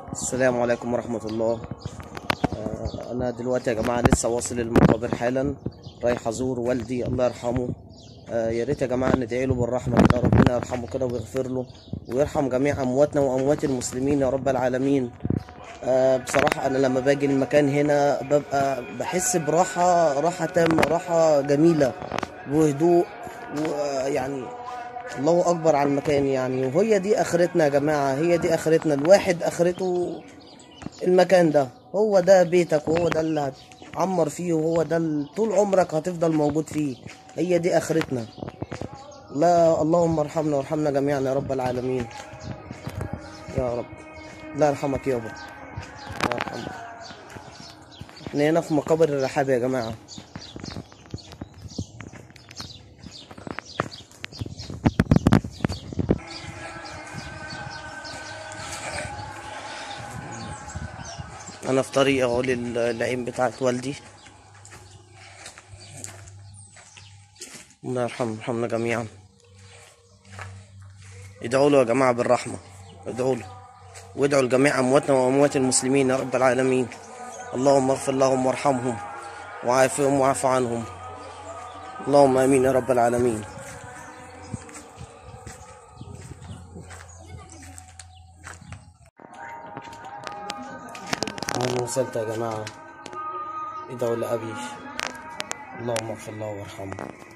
السلام عليكم ورحمة الله آه، أنا دلوقتي يا جماعة لسه واصل المقابر حالا رايح أزور والدي الله يرحمه آه، يا ريت يا جماعة ندعي له بالرحمة كده ربنا يرحمه كده ويغفر له ويرحم جميع أمواتنا وأموات المسلمين يا رب العالمين آه، بصراحة أنا لما باجي المكان هنا ببقى بحس براحة راحة تامة راحة جميلة وهدوء ويعني الله اكبر على المكان يعني وهي دي اخرتنا يا جماعه هي دي اخرتنا الواحد اخرته المكان ده هو ده بيتك وهو ده اللي هتعمر فيه وهو ده اللي طول عمرك هتفضل موجود فيه هي دي اخرتنا لا اللهم ارحمنا وارحمنا جميعا يا رب العالمين يا رب الله يرحمك يابا الله يرحمك احنا هنا في مقابر الرحاب يا جماعه انا في طريق اهو للعين بتاعت والدي الله يرحمه يرحمنا جميعا ادعوا له يا جماعة بالرحمة ادعوا له وادعوا لجميع امواتنا واموات المسلمين يا رب العالمين اللهم اغفر لهم وارحمهم وعافهم واعف عنهم اللهم امين يا رب العالمين أنا وصلت يا جماعة ادعوا لأبي اللهم اغفر له وارحمه